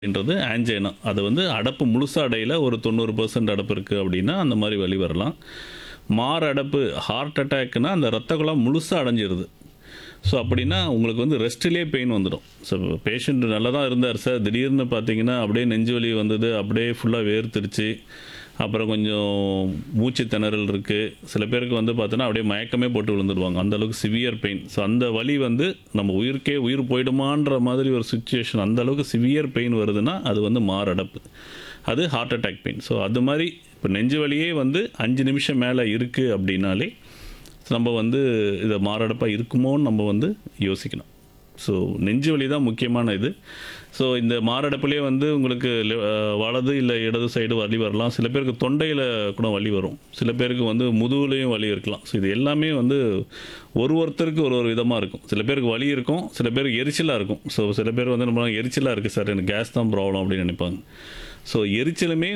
அப்படின்றது ஆஞ்சைனா அது வந்து அடப்பு முழுசாக அடையில ஒரு தொண்ணூறு பர்சன்ட் அடப்பு இருக்குது அப்படின்னா அந்த மாதிரி வலி வரலாம் மார் அடப்பு ஹார்ட் அட்டாக்னா அந்த ரத்த குழாய் முழுசாக அடைஞ்சிருது ஸோ அப்படின்னா உங்களுக்கு வந்து ரெஸ்ட்லேயே பெயின் வந்துடும் ஸோ பேஷண்ட் நல்லா தான் இருந்தார் சார் திடீர்னு பார்த்தீங்கன்னா அப்படியே நெஞ்சு வலி வந்தது அப்படியே ஃபுல்லாக வேர்த்துருச்சு அப்புறம் கொஞ்சம் மூச்சு திணறல் இருக்குது சில பேருக்கு வந்து பார்த்தோன்னா அப்படியே மயக்கமே போட்டு விழுந்துடுவாங்க அந்த அளவுக்கு சிவியர் பெயின் ஸோ அந்த வலி வந்து நம்ம உயிருக்கே உயிர் போயிடுமான்ற மாதிரி ஒரு சுச்சுவேஷன் அந்த அளவுக்கு சிவியர் பெயின் வருதுன்னா அது வந்து மாரடைப்பு அது ஹார்ட் அட்டாக் பெயின் ஸோ அது மாதிரி இப்போ நெஞ்சு வலியே வந்து அஞ்சு நிமிஷம் மேலே இருக்குது அப்படின்னாலே நம்ம வந்து இதை மாரடைப்பாக இருக்குமோன்னு நம்ம வந்து யோசிக்கணும் ஸோ நெஞ்சு வலி தான் முக்கியமான இது ஸோ இந்த மாரடைப்புலேயே வந்து உங்களுக்கு லெ- அஹ் வலது இல்லை இடது சைடு வலி வரலாம் சில பேருக்கு தொண்டையில் கூட வலி வரும் சில பேருக்கு வந்து முதுகுலையும் வலி இருக்கலாம் ஸோ இது எல்லாமே வந்து ஒரு ஒருத்தருக்கு ஒரு ஒரு விதமாக இருக்கும் சில பேருக்கு வலி இருக்கும் சில பேருக்கு எரிச்சலாக இருக்கும் ஸோ சில பேர் வந்து நம்ம எரிச்சலாக இருக்குது சார் எனக்கு கேஸ் தான் ப்ராப்ளம் அப்படின்னு நினைப்பாங்க ஸோ எரிச்சலுமே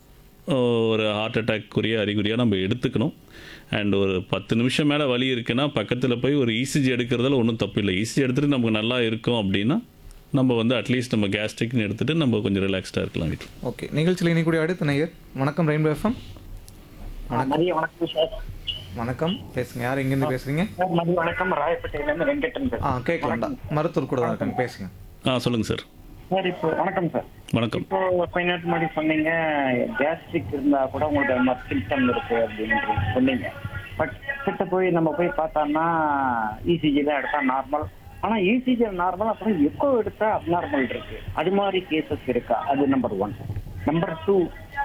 ஒரு ஹார்ட் அட்டாக்குரிய அறிகுறியாக நம்ம எடுத்துக்கணும் அண்ட் ஒரு பத்து நிமிஷம் மேலே வலி இருக்குன்னா பக்கத்தில் போய் ஒரு இசிஜி எடுக்கிறதுல ஒன்றும் தப்பு இல்லை இசிஜி எடுத்துகிட்டு நமக்கு நல்லா இருக்கும் அப்படின்னா நம்ம வந்து அட்லீஸ்ட் நம்ம கேஸ்ட்ரிக்னு எடுத்துகிட்டு நம்ம கொஞ்சம் ரிலாக்ஸ்டாக இருக்கலாம் வீட்டில் ஓகே நிகழ்ச்சியில் இணைக்கூடிய அடுத்த நேயர் வணக்கம் ரெயின்போ எஃப்எம் மதிய வணக்கம் சார் வணக்கம் பேசுங்க யார் எங்கேருந்து பேசுறீங்க சார் மதிய வணக்கம் ராயப்பேட்டையிலேருந்து வெங்கட்டன் ஆ பேசுறேன் கேட்கலாம்டா மருத்துவர் கூட தான் இருக்காங்க பேசுங்க ஆ சொல்லுங்கள் சார் சார் இப்போ வணக்கம் சார் வணக்கம் இப்போ கொஞ்ச நேரத்துக்கு முன்னாடி சொன்னீங்க கேஸ்ட்ரிக் இருந்தா கூட உங்களுக்கு அது மாதிரி சிம்டம் இருக்கு அப்படின்னு சொன்னீங்க பட் கிட்ட போய் நம்ம போய் பார்த்தோம்னா இசிஜி தான் எடுத்தா நார்மல் ஆனா இசிஜி நார்மல் அப்புறம் எக்கோ எடுத்தா அப்நார்மல் இருக்கு அது மாதிரி கேசஸ் இருக்கா அது number one number two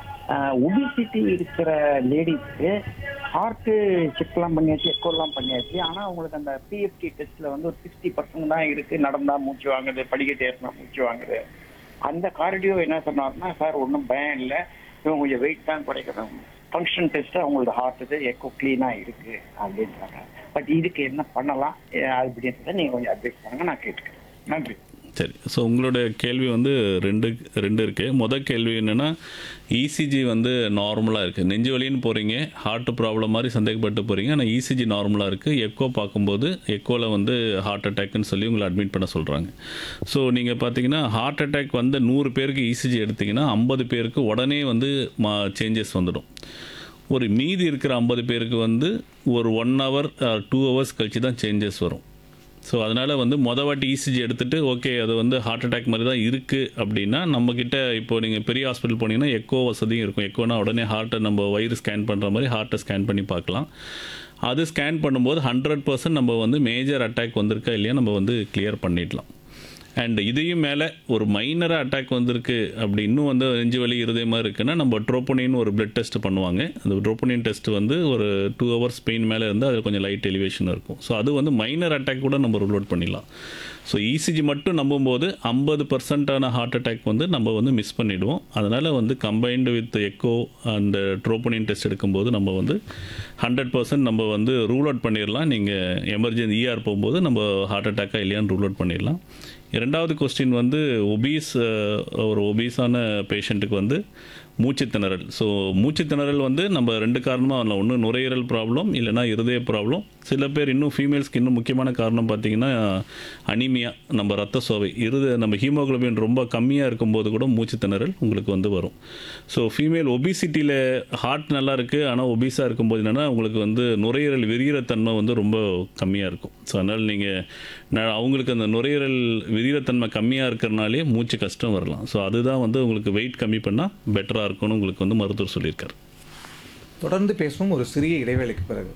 obesity இருக்கிற லேடிஸ்க்கு ஹார்ட்டு செக்லாம் பண்ணியாச்சு எக்கோலாம் பண்ணியாச்சு ஆனா உங்களுக்கு அந்த பிஎஃப்டி டெஸ்ட்ல வந்து ஒரு சிக்ஸ்டி பர்சன்ட் தான் இருக்கு நடந்தா மூச்சு வாங்குது படிக்கட்டு ஏறினா மூச்சு வாங்குது அந்த கார்டியோ என்ன சொன்னாருன்னா சார் ஒன்றும் பயம் இல்லை இவங்க கொஞ்சம் வெயிட் தான் குறைக்கணும் ஃபங்க்ஷன் டெஸ்ட் அவங்களோட ஹார்ட் இது எக்கோ கிளீனா இருக்கு அப்படின்றாங்க பட் இதுக்கு என்ன பண்ணலாம் அஹ் அப்படின்றத நீங்க கொஞ்சம் அட்வைஸ் பண்ணுங்க நான் கேட்டுக்கிறேன் நன்றி சரி ஸோ உங்களோட கேள்வி வந்து ரெண்டு ரெண்டு இருக்குது மொதல் கேள்வி என்னென்னா இசிஜி வந்து நார்மலாக இருக்குது நெஞ்சு வலின்னு போகிறீங்க ஹார்ட் ப்ராப்ளம் மாதிரி சந்தேகப்பட்டு போகிறீங்க ஆனால் இசிஜி நார்மலாக இருக்குது எக்கோ பார்க்கும்போது எக்கோவில் வந்து ஹார்ட் அட்டாக்னு சொல்லி உங்களை அட்மிட் பண்ண சொல்கிறாங்க ஸோ நீங்கள் பார்த்தீங்கன்னா ஹார்ட் அட்டாக் வந்து நூறு பேருக்கு இசிஜி எடுத்தீங்கன்னா ஐம்பது பேருக்கு உடனே வந்து மா சேஞ்சஸ் வந்துடும் ஒரு மீதி இருக்கிற ஐம்பது பேருக்கு வந்து ஒரு ஒன் ஹவர் டூ ஹவர்ஸ் கழிச்சு தான் சேஞ்சஸ் வரும் ஸோ அதனால் வந்து மொத வாட்டி இசிஜி எடுத்துகிட்டு ஓகே அது வந்து ஹார்ட் அட்டாக் மாதிரி தான் இருக்குது அப்படின்னா நம்மக்கிட்ட இப்போ நீங்கள் பெரிய ஹாஸ்பிட்டல் போனீங்கன்னா எக்கோ வசதியும் இருக்கும் எக்கோனா உடனே ஹார்ட்டை நம்ம வயிறு ஸ்கேன் பண்ணுற மாதிரி ஹார்ட்டை ஸ்கேன் பண்ணி பார்க்கலாம் அது ஸ்கேன் பண்ணும்போது ஹண்ட்ரட் பர்சன்ட் நம்ம வந்து மேஜர் அட்டாக் வந்திருக்கா இல்லையா நம்ம வந்து கிளியர் பண்ணிடலாம் அண்ட் இதையும் மேலே ஒரு மைனராக அட்டாக் வந்திருக்கு அப்படி இன்னும் வந்து நெஞ்சு வலி இருதயமாக இருக்குன்னா நம்ம ட்ரோப்போனின் ஒரு பிளட் டெஸ்ட் பண்ணுவாங்க அந்த ட்ரோப்போனின் டெஸ்ட் வந்து ஒரு டூ ஹவர்ஸ் பெயின் மேலே இருந்தால் அது கொஞ்சம் லைட் எலிவேஷன் இருக்கும் ஸோ அது வந்து மைனர் அட்டாக் கூட நம்ம ரூல் அவுட் பண்ணிடலாம் ஸோ இசிஜி மட்டும் நம்பும்போது ஐம்பது பர்சன்டான ஹார்ட் அட்டாக் வந்து நம்ம வந்து மிஸ் பண்ணிடுவோம் அதனால் வந்து கம்பைன்டு வித் எக்கோ அந்த ட்ரோப்போனின் டெஸ்ட் எடுக்கும்போது நம்ம வந்து ஹண்ட்ரட் பர்சன்ட் நம்ம வந்து ரூல் அவுட் பண்ணிடலாம் நீங்கள் எமர்ஜென்சி இஆர் போகும்போது நம்ம ஹார்ட் அட்டாக்கா இல்லையான்னு ரூல் அவுட் பண்ணிடலாம் இரண்டாவது கொஸ்டின் வந்து ஒபீஸ் ஒரு ஒபீஸான பேஷண்ட்டுக்கு வந்து மூச்சு திணறல் ஸோ மூச்சு திணறல் வந்து நம்ம ரெண்டு காரணமாக வரலாம் ஒன்று நுரையீரல் ப்ராப்ளம் இல்லைன்னா இருதய ப்ராப்ளம் சில பேர் இன்னும் ஃபீமேல்ஸ்க்கு இன்னும் முக்கியமான காரணம் பார்த்தீங்கன்னா அனிமியா நம்ம ரத்த சோவை இருத நம்ம ஹீமோகுளோபின் ரொம்ப கம்மியாக இருக்கும்போது கூட மூச்சு திணறல் உங்களுக்கு வந்து வரும் ஸோ ஃபீமேல் ஒபிசிட்டியில் ஹார்ட் நல்லா இருக்குது ஆனால் ஒபிஸாக இருக்கும்போது என்னென்னா உங்களுக்கு வந்து நுரையீரல் விரிகிற தன்மை வந்து ரொம்ப கம்மியாக இருக்கும் ஸோ அதனால் நீங்கள் அவங்களுக்கு அந்த நுரையீரல் விரிகிற கம்மியாக இருக்கிறனாலே மூச்சு கஷ்டம் வரலாம் ஸோ அதுதான் வந்து உங்களுக்கு வெயிட் கம்மி பண்ணால் பெட்டராக இருக்கும்னு உங்களுக்கு வந்து மருத்துவர் சொல்லியிருக்காரு தொடர்ந்து பேசுவோம் ஒரு சிறிய இடைவேளைக்கு பிறகு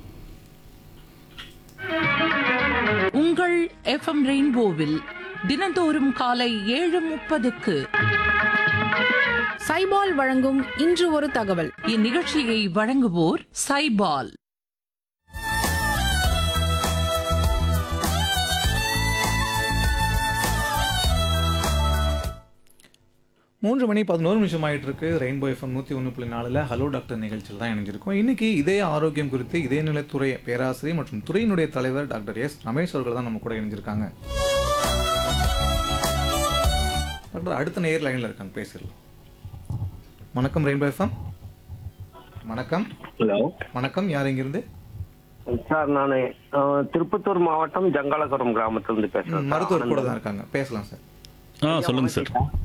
உங்கள் எஃப்எம் ரெயின்போவில் தினந்தோறும் காலை ஏழு முப்பதுக்கு சைபால் வழங்கும் இன்று ஒரு தகவல் இந்நிகழ்ச்சியை வழங்குவோர் சைபால் மூன்று மணி பதினோரு நிமிஷம் ஆயிட்டு இருக்கு ரெயின்போ எஃப்எம் நூற்றி ஒன்று புள்ளி நாலில் ஹலோ டாக்டர் நிகழ்ச்சியில் தான் இணைஞ்சிருக்கோம் இன்னைக்கு இதய ஆரோக்கியம் குறித்து இதய நிலைத்துறை பேராசிரியர் மற்றும் துறையினுடைய தலைவர் டாக்டர் எஸ் ரமேஷ் அவர்கள் தான் நம்ம கூட இணைஞ்சிருக்காங்க டாக்டர் அடுத்த நேர் லைனில் இருக்காங்க பேசிடலாம் வணக்கம் ரெயின்போ எஃப்எம் வணக்கம் ஹலோ வணக்கம் யார் இங்கிருந்து சார் நான் திருப்பத்தூர் மாவட்டம் ஜங்காலபுரம் கிராமத்திலிருந்து பேசுறேன் மருத்துவர் கூட தான் இருக்காங்க பேசலாம் சார் ஆ சொல்லுங்கள் சார்